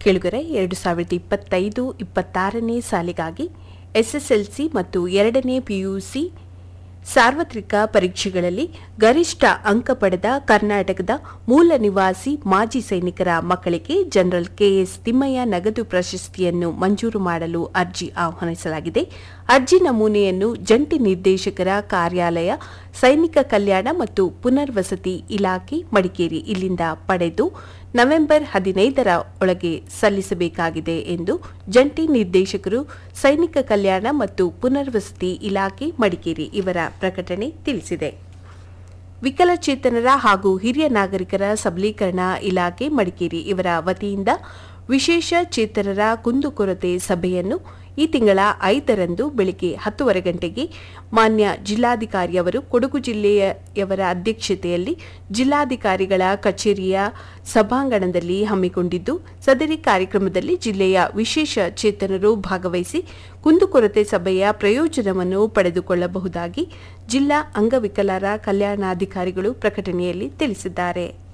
ಕೆಳಗರೆ ಎರಡು ಸಾವಿರದ ಇಪ್ಪತ್ತೈದು ಇಪ್ಪತ್ತಾರನೇ ಸಾಲಿಗಾಗಿ ಎಸ್ಎಸ್ಎಲ್ಸಿ ಮತ್ತು ಎರಡನೇ ಪಿಯುಸಿ ಸಾರ್ವತ್ರಿಕ ಪರೀಕ್ಷೆಗಳಲ್ಲಿ ಗರಿಷ್ಠ ಅಂಕ ಪಡೆದ ಕರ್ನಾಟಕದ ಮೂಲ ನಿವಾಸಿ ಮಾಜಿ ಸೈನಿಕರ ಮಕ್ಕಳಿಗೆ ಜನರಲ್ ಕೆಎಸ್ ತಿಮ್ಮಯ್ಯ ನಗದು ಪ್ರಶಸ್ತಿಯನ್ನು ಮಂಜೂರು ಮಾಡಲು ಅರ್ಜಿ ಆಹ್ವಾನಿಸಲಾಗಿದೆ ಅರ್ಜಿ ನಮೂನೆಯನ್ನು ಜಂಟಿ ನಿರ್ದೇಶಕರ ಕಾರ್ಯಾಲಯ ಸೈನಿಕ ಕಲ್ಯಾಣ ಮತ್ತು ಪುನರ್ವಸತಿ ಇಲಾಖೆ ಮಡಿಕೇರಿ ಇಲ್ಲಿಂದ ಪಡೆದು ನವೆಂಬರ್ ಹದಿನೈದರ ಒಳಗೆ ಸಲ್ಲಿಸಬೇಕಾಗಿದೆ ಎಂದು ಜಂಟಿ ನಿರ್ದೇಶಕರು ಸೈನಿಕ ಕಲ್ಯಾಣ ಮತ್ತು ಪುನರ್ವಸತಿ ಇಲಾಖೆ ಮಡಿಕೇರಿ ಇವರ ಪ್ರಕಟಣೆ ತಿಳಿಸಿದೆ ವಿಕಲಚೇತನರ ಹಾಗೂ ಹಿರಿಯ ನಾಗರಿಕರ ಸಬಲೀಕರಣ ಇಲಾಖೆ ಮಡಿಕೇರಿ ಇವರ ವತಿಯಿಂದ ವಿಶೇಷ ಚೇತನರ ಕುಂದುಕೊರತೆ ಸಭೆಯನ್ನು ಈ ತಿಂಗಳ ಐದರಂದು ಬೆಳಗ್ಗೆ ಹತ್ತುವರೆ ಗಂಟೆಗೆ ಮಾನ್ಯ ಜಿಲ್ಲಾಧಿಕಾರಿಯವರು ಕೊಡಗು ಜಿಲ್ಲೆಯವರ ಅಧ್ಯಕ್ಷತೆಯಲ್ಲಿ ಜಿಲ್ಲಾಧಿಕಾರಿಗಳ ಕಚೇರಿಯ ಸಭಾಂಗಣದಲ್ಲಿ ಹಮ್ಮಿಕೊಂಡಿದ್ದು ಸದರಿ ಕಾರ್ಯಕ್ರಮದಲ್ಲಿ ಜಿಲ್ಲೆಯ ವಿಶೇಷ ಚೇತನರು ಭಾಗವಹಿಸಿ ಕುಂದುಕೊರತೆ ಸಭೆಯ ಪ್ರಯೋಜನವನ್ನು ಪಡೆದುಕೊಳ್ಳಬಹುದಾಗಿ ಜಿಲ್ಲಾ ಅಂಗವಿಕಲರ ಕಲ್ಯಾಣಾಧಿಕಾರಿಗಳು ಪ್ರಕಟಣೆಯಲ್ಲಿ ತಿಳಿಸಿದ್ದಾರೆ